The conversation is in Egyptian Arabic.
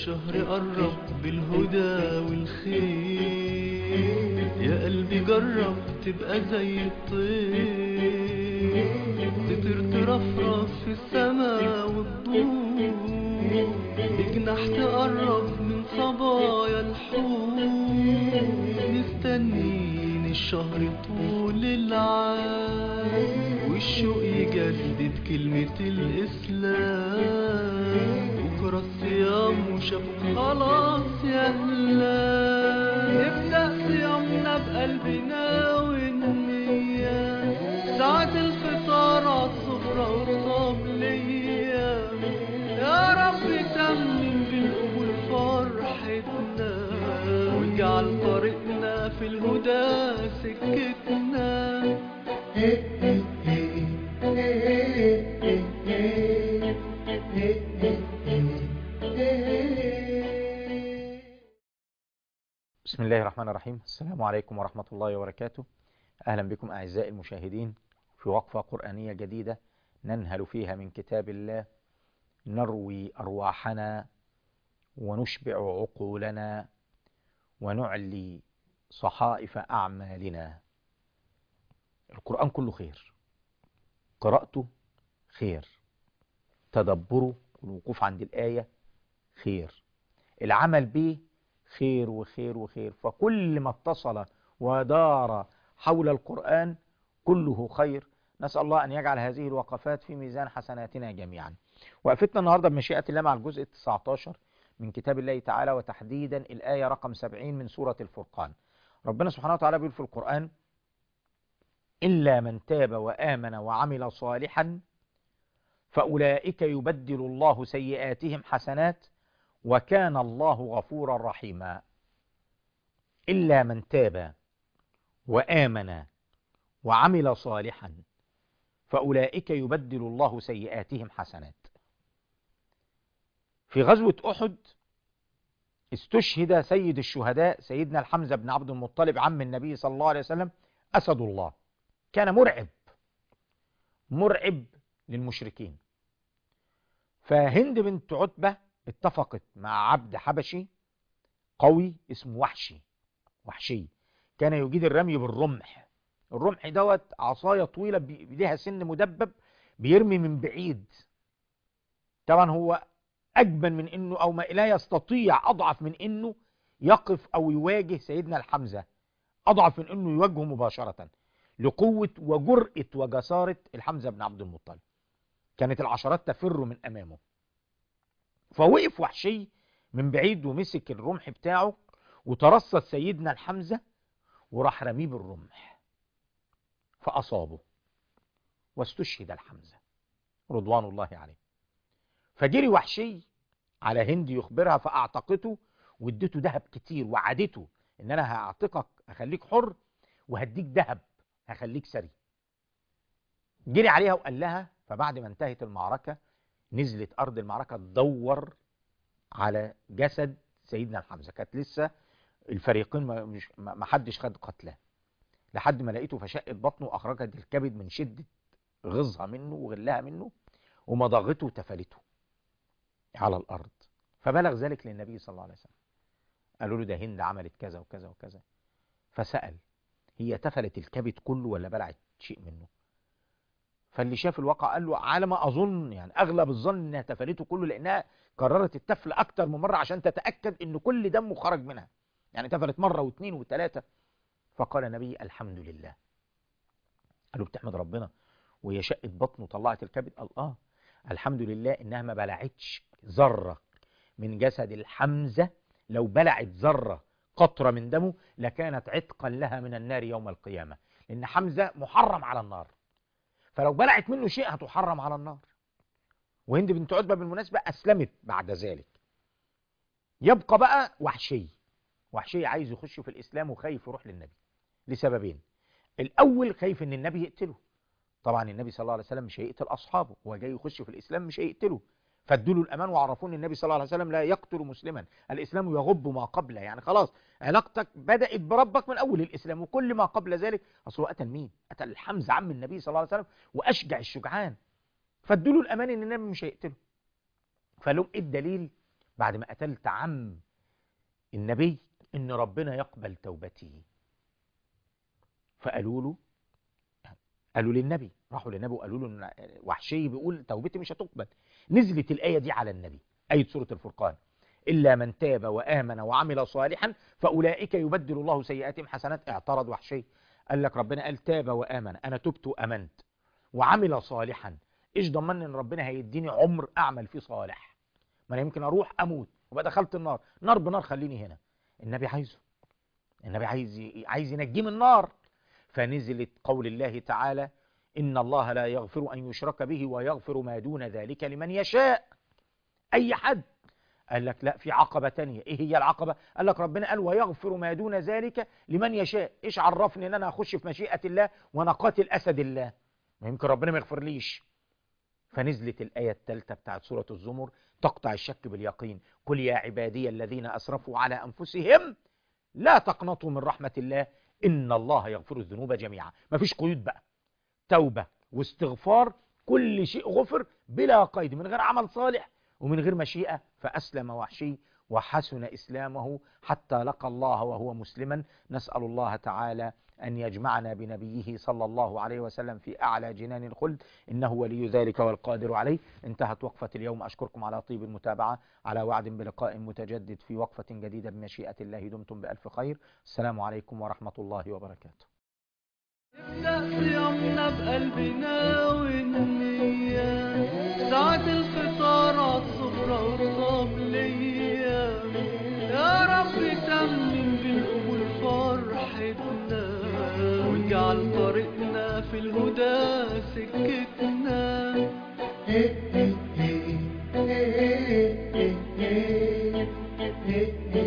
الشهر قرب بالهدى والخير يا قلبي جرب تبقى زي الطير تطير ترفرف في السما والضوء بجناح تقرب من صبايا الحور مستنين الشهر طول العام والشوق يجدد كلمة الإسلام بكرة الصيام وشافوا خلاص يا هلا نبدأ صيامنا بقلبنا والنية ساعة الفطار عالصفرة والطبلية يا رب تمم بالقبول فرحتنا واجعل طريقنا في الهدى سكتنا بسم الله الرحمن الرحيم السلام عليكم ورحمة الله وبركاته أهلا بكم أعزائي المشاهدين في وقفة قرآنية جديدة ننهل فيها من كتاب الله نروي أرواحنا ونشبع عقولنا ونعلي صحائف أعمالنا القرآن كله خير قراءته خير تدبره والوقوف عند الآية خير العمل به خير وخير وخير فكل ما اتصل ودار حول القرآن كله خير نسأل الله أن يجعل هذه الوقفات في ميزان حسناتنا جميعا وقفتنا النهاردة بمشيئة الله مع الجزء 19 من كتاب الله تعالى وتحديدا الآية رقم 70 من سورة الفرقان ربنا سبحانه وتعالى بيقول في القرآن إلا من تاب وآمن وعمل صالحا فأولئك يبدل الله سيئاتهم حسنات وكان الله غفورا رحيما إلا من تاب وآمن وعمل صالحا فأولئك يبدل الله سيئاتهم حسنات في غزوة أحد استشهد سيد الشهداء سيدنا الحمزة بن عبد المطلب عم النبي صلى الله عليه وسلم أسد الله كان مرعب مرعب للمشركين فهند بنت عتبة اتفقت مع عبد حبشي قوي اسمه وحشي وحشي كان يجيد الرمي بالرمح الرمح دوت عصاية طويلة ليها سن مدبب بيرمي من بعيد طبعا هو أجبن من إنه أو ما لا يستطيع أضعف من إنه يقف أو يواجه سيدنا الحمزة أضعف من إنه يواجهه مباشرة لقوة وجرأة وجسارة الحمزة بن عبد المطلب كانت العشرات تفر من أمامه فوقف وحشي من بعيد ومسك الرمح بتاعه وترصد سيدنا الحمزة وراح رميه بالرمح فأصابه واستشهد الحمزة رضوان الله عليه فجري وحشي على هند يخبرها فأعتقته واديته ذهب كتير وعدته ان انا هعتقك اخليك حر وهديك ذهب هخليك سري جري عليها وقال لها فبعد ما انتهت المعركة نزلت أرض المعركة تدور على جسد سيدنا الحمزة كانت لسه الفريقين ما, مش ما حدش خد قتله لحد ما لقيته فشقت بطنه وأخرجت الكبد من شدة غزها منه وغلها منه ومضغته وتفلته على الأرض فبلغ ذلك للنبي صلى الله عليه وسلم قالوا له ده هند عملت كذا وكذا وكذا فسأل هي تفلت الكبد كله ولا بلعت شيء منه فاللي شاف الواقع قال له على ما اظن يعني اغلب الظن انها تفلته كله لانها قررت التفل اكتر من مره عشان تتاكد ان كل دمه خرج منها يعني تفلت مره واثنين وثلاثه فقال النبي الحمد لله قالوا بتحمد ربنا وهي شقت بطنه وطلعت الكبد قال اه الحمد لله انها ما بلعتش ذره من جسد الحمزه لو بلعت ذره قطره من دمه لكانت عتقا لها من النار يوم القيامه لان حمزه محرم على النار فلو بلعت منه شيء هتحرم على النار وهند بنت عتبة بالمناسبة أسلمت بعد ذلك يبقى بقى وحشي وحشي عايز يخش في الإسلام وخايف يروح للنبي لسببين الأول خايف إن النبي يقتله طبعا النبي صلى الله عليه وسلم مش هيقتل أصحابه هو جاي يخش في الإسلام مش هيقتله فادوا له الأمان وعرفوا إن النبي صلى الله عليه وسلم لا يقتل مسلما الإسلام يغب ما قبله يعني خلاص علاقتك بدأت بربك من أول الإسلام وكل ما قبل ذلك أصله قتل مين؟ قتل الحمزة عم النبي صلى الله عليه وسلم وأشجع الشجعان فادوا له الأمان إن النبي مش هيقتله فلهم إيه الدليل بعد ما قتلت عم النبي ان ربنا يقبل توبتي فقالوا له قالوا للنبي راحوا للنبي وقالوا له ان وحشي بيقول توبتي مش هتقبل نزلت الآية دي على النبي آية سورة الفرقان إلا من تاب وآمن وعمل صالحا فأولئك يبدل الله سيئاتهم حسنات اعترض وحشي قال لك ربنا قال تاب وآمن أنا تبت وأمنت وعمل صالحا إيش ضمن إن ربنا هيديني عمر أعمل فيه صالح ما أنا يمكن أروح أموت وبقى دخلت النار نار بنار خليني هنا النبي عايزه النبي عايز عايز ينجيه من النار فنزلت قول الله تعالى إن الله لا يغفر أن يشرك به ويغفر ما دون ذلك لمن يشاء أي حد قال لك لا في عقبة تانية إيه هي العقبة قال لك ربنا قال ويغفر ما دون ذلك لمن يشاء إيش عرفني إن أنا أخش في مشيئة الله وأنا قاتل أسد الله ما يمكن ربنا ما يغفر ليش فنزلت الآية الثالثة بتاعت سورة الزمر تقطع الشك باليقين قل يا عبادي الذين أسرفوا على أنفسهم لا تقنطوا من رحمة الله إن الله يغفر الذنوب جميعا مفيش قيود بقى توبة واستغفار كل شيء غفر بلا قيد من غير عمل صالح ومن غير مشيئة فأسلم وحشي وحسن إسلامه حتى لقى الله وهو مسلما نسأل الله تعالى أن يجمعنا بنبيه صلى الله عليه وسلم في أعلى جنان الخلد إنه ولي ذلك والقادر عليه انتهت وقفة اليوم أشكركم على طيب المتابعة على وعد بلقاء متجدد في وقفة جديدة بمشيئة الله دمتم بألف خير السلام عليكم ورحمة الله وبركاته نبدأ صيامنا بقلبنا والنية ساعة الفطار عالصفرة والطبلية يا رب تمن بالقبول فرحتنا واجعل طريقنا في الهدى سكتنا Hey, hey, hey, hey, hey, hey, hey, hey.